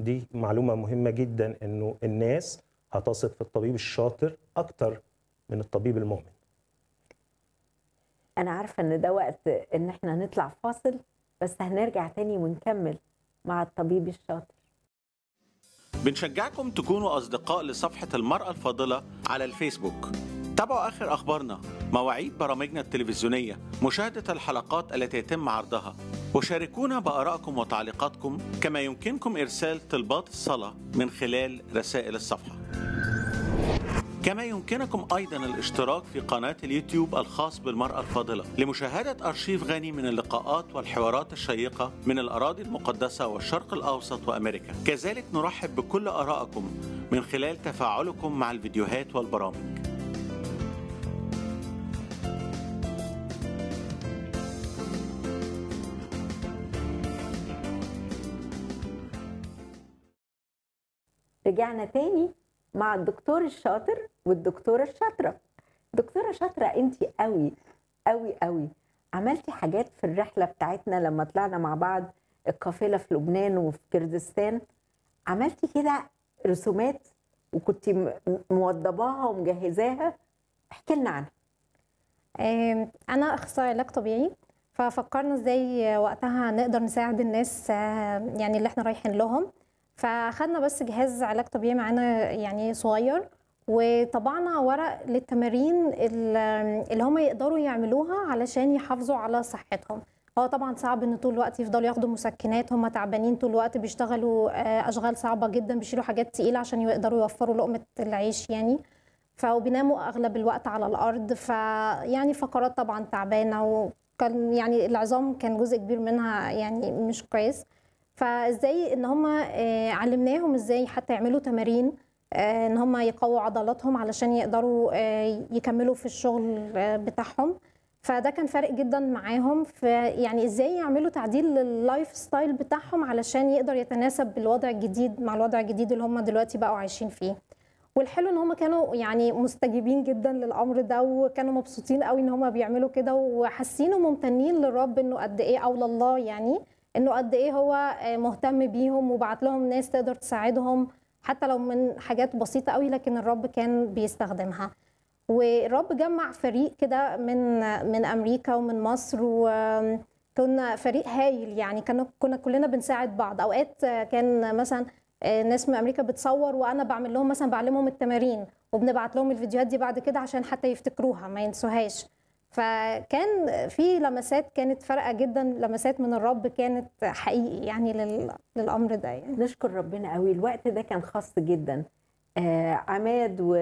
دي معلومه مهمه جدا انه الناس هتثق في الطبيب الشاطر اكتر من الطبيب المؤمن انا عارفه ان ده وقت ان احنا نطلع فاصل بس هنرجع تاني ونكمل مع الطبيب الشاطر بنشجعكم تكونوا أصدقاء لصفحة المرأة الفاضلة على الفيسبوك تابعوا آخر أخبارنا مواعيد برامجنا التلفزيونية مشاهدة الحلقات التي يتم عرضها وشاركونا بآرائكم وتعليقاتكم كما يمكنكم إرسال طلبات الصلاة من خلال رسائل الصفحة كما يمكنكم أيضا الاشتراك في قناة اليوتيوب الخاص بالمرأة الفاضلة لمشاهدة أرشيف غني من اللقاءات والحوارات الشيقة من الأراضي المقدسة والشرق الأوسط وأمريكا كذلك نرحب بكل آرائكم من خلال تفاعلكم مع الفيديوهات والبرامج رجعنا تاني مع الدكتور الشاطر والدكتورة الشاطرة دكتورة شاطرة انت قوي قوي قوي عملتي حاجات في الرحلة بتاعتنا لما طلعنا مع بعض القافلة في لبنان وفي كردستان عملتي كده رسومات وكنت م- موضباها ومجهزاها احكي لنا عنها آم، انا اخصائي علاج طبيعي ففكرنا ازاي وقتها نقدر نساعد الناس آه، يعني اللي احنا رايحين لهم فاخدنا بس جهاز علاج طبيعي معانا يعني صغير وطبعنا ورق للتمارين ال- اللي هم يقدروا يعملوها علشان يحافظوا على صحتهم هو طبعا صعب ان طول الوقت يفضلوا ياخدوا مسكنات هم تعبانين طول الوقت بيشتغلوا آه، اشغال صعبه جدا بيشيلوا حاجات تقيله عشان يقدروا يوفروا لقمه العيش يعني فبيناموا اغلب الوقت على الارض فيعني فقرات طبعا تعبانه وكان يعني العظام كان جزء كبير منها يعني مش كويس فازاي ان هم علمناهم ازاي حتى يعملوا تمارين آه، ان هم يقووا عضلاتهم علشان يقدروا آه، يكملوا في الشغل آه، بتاعهم فده كان فارق جدا معاهم في يعني ازاي يعملوا تعديل لللايف ستايل بتاعهم علشان يقدر يتناسب بالوضع الجديد مع الوضع الجديد اللي هم دلوقتي بقوا عايشين فيه والحلو ان هم كانوا يعني مستجيبين جدا للامر ده وكانوا مبسوطين قوي ان هم بيعملوا كده وحاسين وممتنين للرب انه قد ايه او لله يعني انه قد ايه هو آه، مهتم بيهم وبعت لهم ناس تقدر تساعدهم حتى لو من حاجات بسيطه قوي لكن الرب كان بيستخدمها والرب جمع فريق كده من من امريكا ومن مصر وكنا فريق هايل يعني كنا كنا كلنا بنساعد بعض اوقات آه، كان مثلا آه، ناس من امريكا بتصور وانا بعمل لهم مثلا بعلمهم التمارين وبنبعت لهم الفيديوهات دي بعد كده عشان حتى يفتكروها ما ينسوهاش فكان في لمسات كانت فارقه جدا لمسات من الرب كانت حقيقي يعني لل- للامر ده يعني نشكر ربنا قوي الوقت ده كان خاص جدا آه عماد و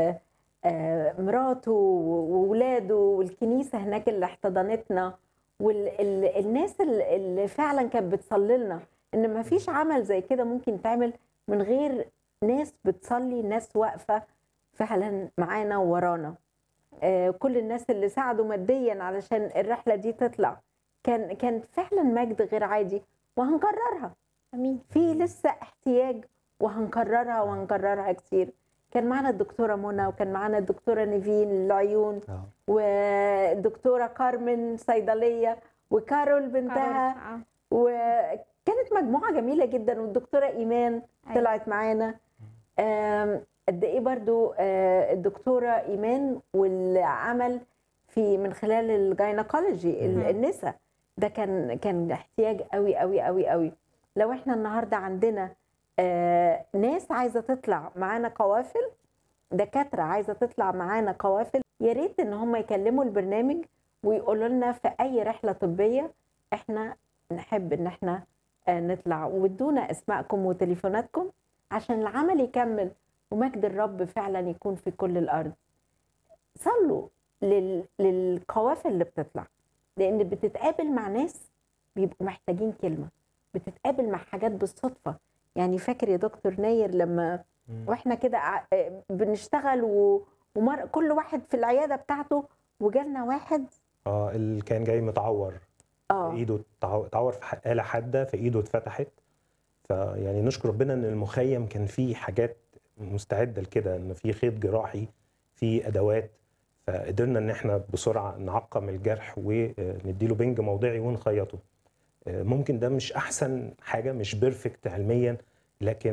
آه مراته وولاده والكنيسة هناك اللي احتضنتنا والناس اللي فعلا كانت بتصلي لنا ان ما فيش عمل زي كده ممكن تعمل من غير ناس بتصلي ناس واقفة فعلا معانا وورانا آه كل الناس اللي ساعدوا ماديا علشان الرحلة دي تطلع كان كان فعلا مجد غير عادي وهنكررها امين في لسه احتياج وهنكررها وهنكررها كتير كان معانا الدكتورة منى وكان معانا الدكتورة نيفين العيون آه. والدكتورة كارمن صيدلية وكارول بنتها آه. وكانت مجموعة جميلة جدا والدكتورة إيمان أيوة. طلعت معانا آم، قد إيه برضو آه، الدكتورة إيمان والعمل في من خلال الجاينكولوجي مهم. النساء ده كان كان احتياج قوي قوي قوي قوي لو احنا النهارده عندنا آه، ناس عايزه تطلع معانا قوافل دكاتره عايزه تطلع معانا قوافل يا ريت ان هم يكلموا البرنامج ويقولوا لنا في اي رحله طبيه احنا نحب ان احنا آه، نطلع وادونا اسمائكم وتليفوناتكم عشان العمل يكمل ومجد الرب فعلا يكون في كل الارض صلوا لل... للقوافل اللي بتطلع لان بتتقابل مع ناس بيبقوا محتاجين كلمه بتتقابل مع حاجات بالصدفه يعني فاكر يا دكتور ناير لما مم. واحنا كده ع- آه، بنشتغل و... ومر... كل واحد في العياده بتاعته وجالنا واحد اه اللي كان جاي متعور اه ايده اتعو- اتعور في ح- آلة حادة فايده اتفتحت فيعني نشكر ربنا ان المخيم كان فيه حاجات مستعدة لكده ان في خيط جراحي في ادوات فقدرنا ان احنا بسرعة نعقم الجرح ونديله بنج موضعي ونخيطه آه، ممكن ده مش احسن حاجة مش بيرفكت علميا لكن